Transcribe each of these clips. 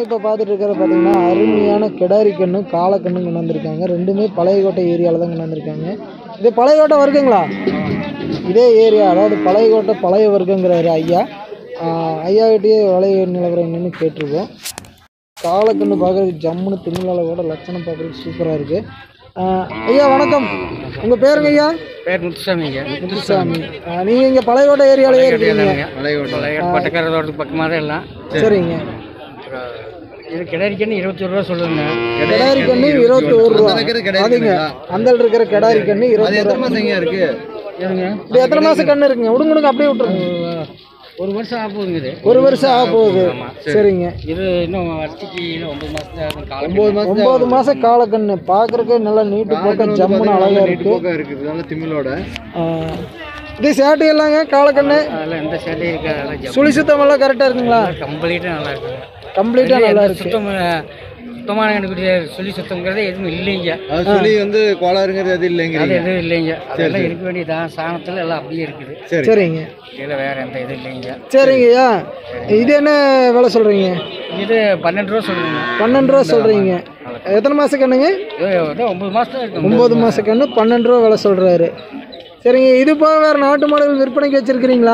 இப்போ பார்த்துட்டு இருக்கிற பார்த்தீங்கன்னா அருமையான கிடாரி கண்ணும் காலக்கண்ணும் கொண்டு வந்திருக்காங்க ரெண்டுமே பழையகோட்டை ஏரியாவில் தான் கொண்டு வந்திருக்காங்க இது பழையகோட்டை வர்க்கங்களா இதே ஏரியா அதாவது பழையகோட்டை பழைய வர்க்கங்கிறாரு ஐயா ஆஹ் ஐயாகிட்டயே விலை நிலவரம் என்னன்னு கேட்டிருக்கோம் காலக்கண்ணு பார்க்குறதுக்கு ஜம்முன்னு திமிழால கூட லட்சணம் பார்க்குறதுக்கு சூப்பராக இருக்குது ஐயா வணக்கம் உங்கள் பேருங்க ஐயா பேர் முத்துசாமிங்க முத்துசாமி நீங்கள் இங்கே பழையகோட்டை ஏரியாவிலேயே இருக்கீங்க பட்டக்கார தோட்டத்துக்கு பக்கமாக தான் எல்லாம் சரிங்க இது கிடாரிக்கன்னு இருபத்தி ரூபா சொல்லுங்க கிடாரி கண்ணு இருபத்தி ஒரு ரூபா அதுங்க அந்த இருக்கிற கிடாரி கண்ணு இருபத்தி ரூபா இருக்கு ஏனுங்க இது எத்தனை மாசம் கண்ணு இருக்குங்க விடுங்க விடுங்க அப்படியே விட்டுருங்க ஒரு வருஷம் ஆக போகுதுங்க இது ஒரு வருஷம் ஆக போகுது சரிங்க இது இன்னும் வருஷத்துக்கு இன்னும் ஒன்பது மாதம் காலம் ஒன்பது மாசம் ஒன்பது மாசம் காலக்கண்ணு பார்க்கறதுக்கு நல்லா நீட்டு போக்க ஜம்முன்னு அழகா இருக்கு போக்கா இருக்குது நல்ல திமிழோட ஆ, இது சேட்டு எல்லாங்க காலக்கண்ணு அதெல்லாம் எந்த சேட்டையும் இருக்காது அதெல்லாம் ஜம் சுழி சுத்தம் எல்லாம் கரெக்டா இருக்குங்களா கம்ப்ளீட்டாக நல்லா இருக்குங்க கம்ப்ளீட்டா நல்லா இருக்கு சுத்தம் சுத்தமான கண்டுபிடிச்ச சொல்லி சுத்தங்கிறது எதுவும் இல்லைங்க அது சொல்லி வந்து கோளாறுங்கிறது அது அது இல்லைங்கிறீங்க எதுவும் இல்லைங்க அதெல்லாம் இருக்க வேண்டியதான் சாணத்தில் எல்லாம் அப்படியே இருக்குது சரி சரிங்க இதில் வேற எந்த இது இல்லைங்க சரிங்கய்யா இது என்ன விலை சொல்றீங்க இது பன்னெண்டு ரூபா சொல்லுங்க பன்னெண்டு ரூபா சொல்றீங்க எத்தனை மாசம் கண்ணுங்க இது வந்து ஒன்பது மாதம் இருக்கு ஒன்பது மாச கண்ணு பன்னெண்டு ரூபா விலை சொல்றாரு சரிங்க இது போக வேற நாட்டு மாடுகள் விற்பனைக்கு வச்சிருக்கிறீங்களா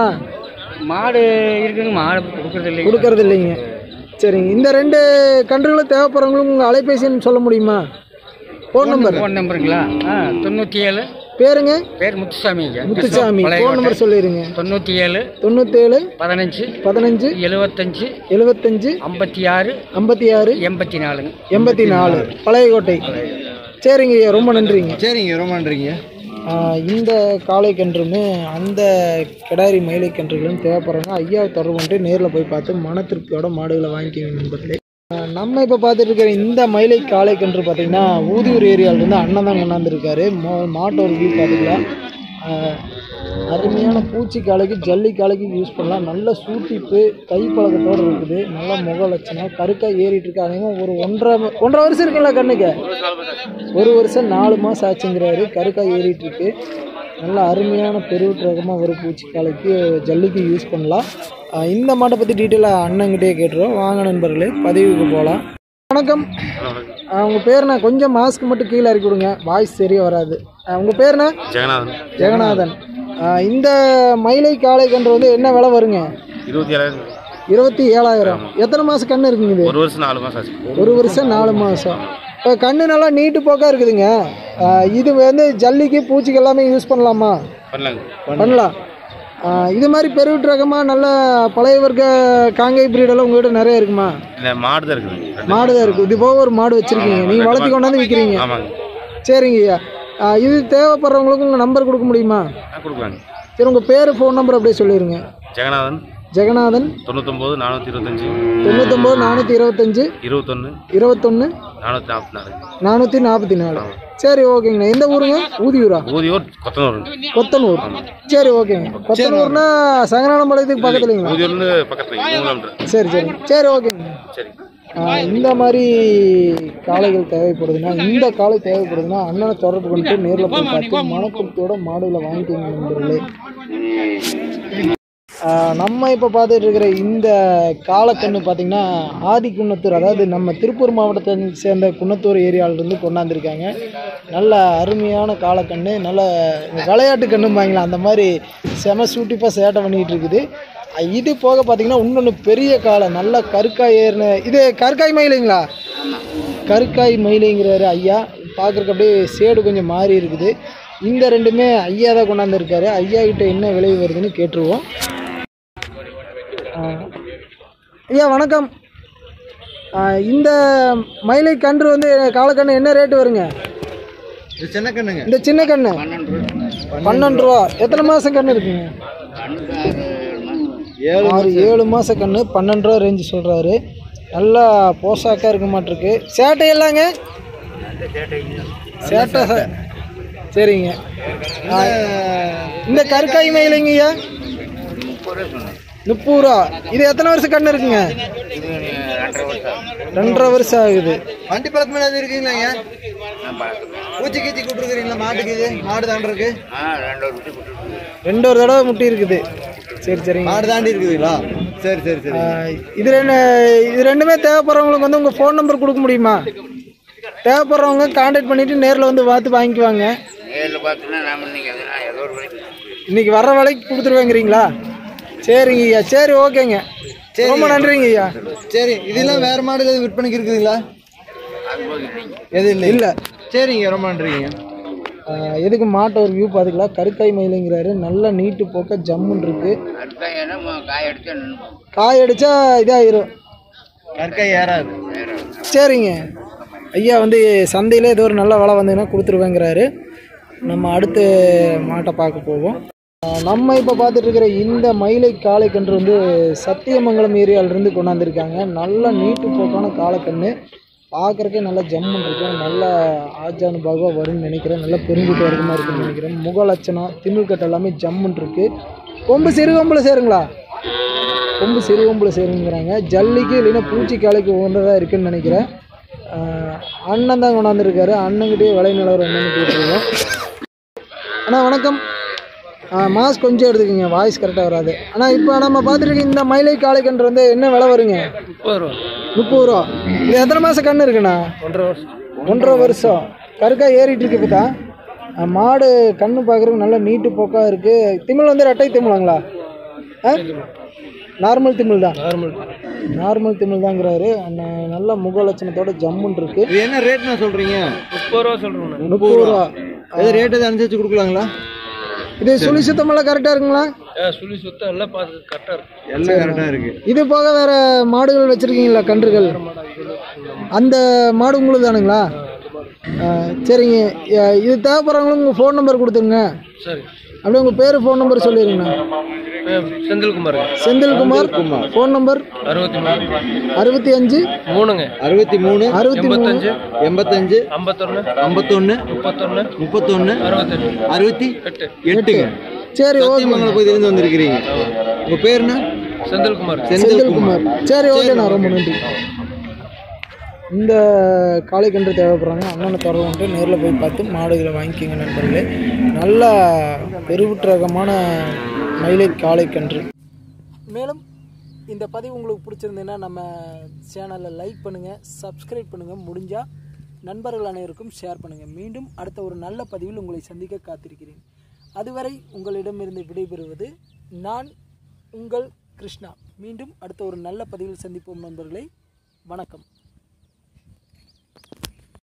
மாடு இருக்குங்க மாடு கொடுக்குறது இல்லைங்க கொடுக்கறது இல்லைங்க சரிங்க இந்த ரெண்டு கன்றுகளும் தேவைப்படுறவங்களுக்கு உங்கள் அலைபேசி எண் சொல்ல முடியுமா ஃபோன் நம்பர் ஃபோன் நம்பருங்களா ஆ தொண்ணூற்றி ஏழு பேருங்க பேர் முத்துசாமிங்க முத்துசாமி பழைய ஃபோன் நம்பர் சொல்லிடுங்க தொண்ணூற்றி ஏழு தொண்ணூற்றேழு பதினஞ்சு பதினஞ்சு எழுபத்தஞ்சு எழுபத்தஞ்சு ஐம்பத்தி ஆறு ஐம்பத்தி ஆறு எண்பத்தி நாலுங்க எண்பத்தி நாலு பழையகோட்டை சரிங்க ஐயா ரொம்ப நன்றிங்க சரிங்க ரொம்ப நன்றிங்க ஆஹ் இந்த காளை கன்றுமே அந்த கிடாரி மயிலை கன்றுகளும் தேவைப்படுறாங்க ஐயாவை தொடர்பு கொண்டு நேரில் போய் பார்த்து மன திருப்தியோட மாடுகளை வாங்கிக்கோங்க நண்பர்களே ஆஹ் நம்ம இப்போ பார்த்துட்டு இருக்கிற இந்த மயிலை காளை கன்று பார்த்தீங்கன்னா ஊதியூர் ஏரியாவிலேருந்து அண்ணன் தான் கொண்டாந்துருக்காரு மோ மாட்டோட வியூ பார்த்துக்கலாம் ஆஹ் அருமையான பூச்சி காளைக்கு ஜல்லி காளைக்கு யூஸ் பண்ணலாம் நல்ல சூட்டிப்பு கை பழக்கத்தோடு இருக்குது நல்ல முக லட்சணம் கருக்காக ஏறிட்டு இருக்கு அதிகம் ஒரு ஒன்றரை ஒன்றரை வருஷம் இருக்குங்களா கண்ணுக்கு ஒரு வருஷம் நாலு மாதம் ஆச்சுங்கிறாரு கருக்காய் ஏறிட்டு இருக்கு நல்ல அருமையான பெருவிட்டு ரகமாக ஒரு பூச்சிக்காலைக்கு ஜல்லிக்கு யூஸ் பண்ணலாம் ஆஹ் இந்த மாட்டை பற்றி டீட்டெயிலாக அண்ணங்கிட்டே கேட்டுருவோம் வாங்க நண்பர்களே பதிவுக்கு போகலாம் வணக்கம் ஆஹ் உங்க பேருண்ணா கொஞ்சம் மாஸ்க் மட்டும் கீழே இறக்கி விடுங்க வாய்ஸ் சரியாக வராது ஆஹ் உங்க பேருண்ணா ஜெகநாதன் ஜெகநாதன் ஆஹ் இந்த மயிலை காளை கன்று வந்து என்ன விலை வருங்க இருபத்தி ஏழாயிரம் இருபத்தி ஏழாயிரம் எத்தனை மாதம் கன்று இருக்குங்க இது ஒரு வருஷம் நாலு மாதம் ஆச்சு ஒரு வருஷம் நாலு மாதம் இப்போ கண்ணு நல்லா நீட்டு போக்கா இருக்குதுங்க ஆஹ் இது வந்து ஜல்லிக்கு பூச்சிக்கு எல்லாமே யூஸ் பண்ணலாமா பண்ணலாங்க பண்ணலாம் ஆஹ் இது மாதிரி பெருவிட்டு ரகமாக நல்ல பழைய வர்க்க காங்கை பிரீடெல்லாம் உங்ககிட்ட நிறைய இருக்குமா இல்லை மாடு தான் இருக்குது ரெண்டு. மாடு தான் இருக்குது இது போக ஒரு மாடு வச்சுருக்கீங்க நீங்கள் வளர்த்தி கொண்டாந்து விற்கிறீங்க ஆமாங்க சரிங்க ஐயா ஆஹ் இது தேவைப்படுறவங்களுக்கு உங்கள் நம்பர் கொடுக்க முடியுமா ஆ கொடுக்குறாங்க சரி உங்கள் பேர் ஃபோன் நம்பர் அப்படியே சொல்லிடுங்க ஜெகநாதன் ஜெகநாதன் தொண்ணூத்தொம்பது நானூற்றி இருபத்தஞ்சி தொண்ணூத்தொம்பது நானூற்றி இருபத்தஞ்சு இருபத்தொன்று இருபத்தொன்று நானூற்றி நாற்பத்தி நாலு நானூற்றி நாற்பத்தி நாலு சரி ஓகேங்கண்ணா எந்த ஊருங்க ஊதியூரா ஊதியூர் கொத்தனூர் கொத்தனூர் சரி ஓகேங்க கொத்தனூர்னா சங்கரானம்பாளையத்துக்கு பக்கத்துலங்களா ஊதியூர்லேருந்து பக்கத்தில் மூணு கிலோமீட்டர் சரி சரி சரி ஓகேங்க சரி ஆஹ் இந்த மாதிரி காளைகள் தேவைப்படுதுன்னா இந்த காளை தேவைப்படுதுன்னா அண்ணனை தொடர்பு கொண்டு நேரில் போய் பார்த்து மனத்திருப்தியோட மாடுகளை வாங்கிக்கோங்க நண்பர்களே ஆஹ் நம்ம இப்போ பார்த்துட்டு இருக்கிற இந்த காலக்கண்ணு பார்த்தீங்கன்னா ஆதி குன்னத்தூர் அதாவது நம்ம திருப்பூர் மாவட்டத்தை சேர்ந்த குன்னத்தூர் ஏரியாவிலேருந்து கொண்டாந்துருக்காங்க நல்ல அருமையான காலக்கண்ணு நல்ல விளையாட்டு கண்ணும்பாங்களா அந்த மாதிரி செம சூட்டிப்பாக சேட்டை பண்ணிகிட்டு இருக்குது அஹ் இது போக பார்த்தீங்கன்னா இன்னொன்று பெரிய காளை நல்ல கருக்காய் ஏறின இது கருக்காய் மயிலுங்களா கருக்காய் மயிலுங்கிறாரு ஐயா பார்க்குறக்கு அப்படியே சேடு கொஞ்சம் மாறி இருக்குது இந்த ரெண்டுமே ஐயா தான் கொண்டாந்துருக்காரு ஐயா கிட்ட என்ன விலை வருதுன்னு கேட்டுருவோம் ஆ. ஐயா வணக்கம் ஆ, இந்த மயிலை கன்று வந்து காலக்கன்று என்ன ரேட்டு வருங்க இது சின்ன கண்ணுங்க இந்த சின்ன கன்று பன்னெண்டு ரூபா எத்தனை மாதம் கன்று இருக்குங்க ஏழு ஆறு ஏழு மாத கன்று பன்னெண்டு ரூபா ரேஞ்சு சொல்கிறாரு நல்லா போசாக்காக இருக்க மாட்டிருக்கு சேட்டை எல்லாங்க சேட்டை ச- சரிங்க ஆ, இந்த கருக்காய் மயிலைங்கய்யா முப்பது ரூபா இது எத்தனை வருஷம் கன்று இருக்குங்க ரெண்டரை வருஷம் ஆகுது வண்டி பழக்கம் ஏதாவது இருக்குங்களா பூச்சி கீச்சி கூப்பிட்டுருக்கீங்களா மாட்டுக்கு இது மாடு தாண்டிருக்கு ரெண்டு ஒரு தடவை முட்டி இருக்குது சரி சரிங்க மாடு தாண்டி இருக்குதுங்களா சரி சரி சரி ஆஹ் இது ரெண்டு இது ரெண்டுமே தேவைப்படுறவங்களுக்கு வந்து உங்கள் ஃபோன் நம்பர் கொடுக்க முடியுமா தேவைப்படுறவங்க காண்டாக்ட் பண்ணிவிட்டு நேரில் வந்து பார்த்து வாங்கிக்குவாங்க நேரில் பார்த்தோன்னா நாம இன்னைக்கு எதுனா ஏதோ ஒரு வழி இன்னைக்கு வர்ற வேலைக்கு கொடுத்துருவேங்கிறீங்களா சரிங்க ஐயா சரி ஓகேங்க ரொம்ப நன்றிங்க ஐயா சரி இதெல்லாம் வேற மாடல் எதுவும் விற்பனைக்கு இருக்குதுங்களா எது இல்லை இல்லை சரிங்க ரொம்ப நன்றிங்க ஆஹ் எதுக்கு மாட்டை ஒரு வியூ பார்த்துக்கலாம் கருக்காய் மயிலுங்கிறாரு நல்ல நீட்டு போக்க ஜம்முன்னு இருக்கு அடுத்த ஏன்னா காய அடிச்சா நின்று காய் அடிச்சா இதாயிரும் கற்கை ஏறாது சரிங்க ஐயா வந்து சந்தையில் ஏதோ ஒரு நல்ல விலை வந்ததுன்னா கொடுத்துருவேங்கிறாரு நம்ம அடுத்த மாட்டை பார்க்க போவோம் ஆஹ் நம்ம இப்போ பார்த்துட்டு இருக்கிற இந்த மயிலை காளைக்கன்று வந்து சத்தியமங்கலம் ஏரியாவிலேருந்து கொண்டாந்துருக்காங்க நல்ல நீட்டு போக்கான காளைக்கன்று பார்க்குறக்கே நல்லா ஜம்முன்னு இருக்கு நல்ல ஆஜானுபாகுவாக வரும்னு நினைக்கிறேன் நல்ல பெருங்குட்டு வரைக்குமா இருக்குன்னு நினைக்கிறேன் முக லட்சணம் திமிழ்கட்டு எல்லாமே ஜம்முன்னு இருக்கு கொம்பு சிறு கொம்பில் சேருங்களா கொம்பு சிறு கொம்பில் சேருங்கிறாங்க ஜல்லிக்கு இல்லைன்னா பூச்சி காலைக்கு உகந்ததாக இருக்குன்னு நினைக்கிறேன் ஆஹ் அண்ணன் தான் கொண்டாந்துருக்காரு அண்ணங்கிட்டே விலை நிலவரம் என்னன்னு கேட்டுருக்கோம் அண்ணா வணக்கம் மாஸ்க் கொஞ்சம் எடுத்துக்கோங்க வாய்ஸ் கரெக்டாக வராது ஆனால் இப்போ நம்ம பார்த்துருக்க இந்த மயிலை காளைக்கன்று வந்து என்ன விலை வருங்க முப்பது ரூபா முப்பது ரூபா இது எத்தனை மாதம் கன்று இருக்குண்ணா ஒன்றரை வருஷம் ஒன்றரை வருஷம் கருக்கா ஏறிட்டு இருக்கு இப்போ தான் மாடு கண்ணு பார்க்குறதுக்கு நல்ல நீட்டு போக்காக இருக்குது திமிழ் வந்து ரெட்டை திமிழாங்களா ஆ நார்மல் திமிழ் தான் நார்மல் நார்மல் திமிழ் தாங்கிறாரு ந- நல்ல முக லட்சணத்தோட ஜம்முன் இருக்கு இது என்ன ரேட்னா சொல்றீங்க முப்பது ரூபா சொல்கிறோம் முப்பது ரூபா எது ரேட் எது அனுசரிச்சு கொடுக்கலாங்களா இது சுழி சுத்தமெல்லாம் கரெக்டாக இருக்குங்களா சொல்லி சுத்தம் எல்லாம் பார்த்து கரெக்டாக இருக்கும் எல்லாம் கரெக்டா இருக்கு இது போக வேற மாடுகள் வச்சிருக்கீங்களா கன்றுகள் அந்த மாடு உங்களுக்கு தானுங்களா ஆ, சரிங்க அ, இது தேவைப்படுறவங்களுக்கு உங்கள் ஃபோன் நம்பர் கொடுத்துருங்க சரி அப்படியே உங்கள் பேர் ஃபோன் நம்பர் சொல்லிடுங்கண்ணா செந்தில்குமார் செந்தில்குமார் ஃபோன் நம்பர் அறுபத்தி மூணு அறுபத்தி அஞ்சு மூணுங்க அறுபத்தி மூணு அறுபத்தி மூணு எண்பத்தஞ்சு எண்பத்தஞ்சு ஐம்பத்தொன்று ஐம்பத்தொன்னு முப்பத்தொன்று முப்பத்தொன்னு அறுபத்தெட்டு அறுபத்தி எட்டு எட்டுங்க சரி ஓகே சத்தியமங்கலம் பகுதியிலேருந்து வந்திருக்கிறீங்க உங்க பேருண்ணா செந்தில்குமார் செந்தில்குமார் சரி ஓகேண்ணா ரொம்ப நன்றி இந்த காளைக்கன்று தேவைப்படுறாங்க அண்ணனை தொடர்பு நேரில் போய் பார்த்து மாடுகளை வாங்கிக்கோங்க நண்பர்களே நல்ல பெருவிட்டு ரகமான மயிலை காளைக்கன்று மேலும் இந்த பதிவு உங்களுக்கு பிடிச்சிருந்ததுன்னா நம்ம சேனலை லைக் பண்ணுங்கள் சப்ஸ்கிரைப் பண்ணுங்கள் முடிஞ்சால் நண்பர்கள் அனைவருக்கும் ஷேர் பண்ணுங்கள் மீண்டும் அடுத்த ஒரு நல்ல பதிவில் உங்களை சந்திக்க காத்திருக்கிறேன் அதுவரை உங்களிடமிருந்து விடைபெறுவது நான் உங்கள் கிருஷ்ணா மீண்டும் அடுத்த ஒரு நல்ல பதிவில் சந்திப்போம் நண்பர்களே வணக்கம்